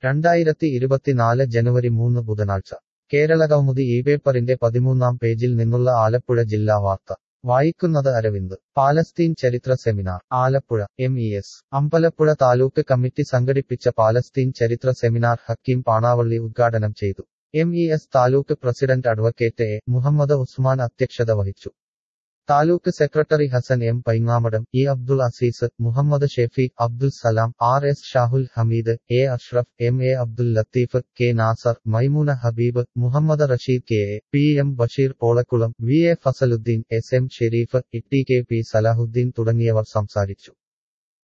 രണ്ടായിരത്തി ഇരുപത്തിനാല് ജനുവരി മൂന്ന് ബുധനാഴ്ച കേരളകൗമുദി ഈ പേപ്പറിന്റെ പതിമൂന്നാം പേജിൽ നിന്നുള്ള ആലപ്പുഴ ജില്ലാ വാർത്ത വായിക്കുന്നത് അരവിന്ദ് പാലസ്തീൻ ചരിത്ര seminar Alappuzha M E S Ambalappuzha taluk committee സംഘടിപ്പിച്ച പാലസ്തീൻ ചരിത്ര സെമിനാർ ഹക്കീം പാണാവള്ളി ഉദ്ഘാടനം ചെയ്തു M E S taluk president advocate A Muhammad Usman അധ്യക്ഷത വഹിച്ചു taluk secretary Hasan M Paingamadam E Abdul Azeez Muhammad Shefeeq Abdul Salam R S Shahul Hameed A Ashraf M A Abdul Latheef K Nasar Maimoona Habeeb Muhammad Rasheed K A P M Basheer Polakkulam V A Fazaluddin S M Sharif E T K P Salahuddin തുടങ്ങിയവർ സംസാരിച്ചു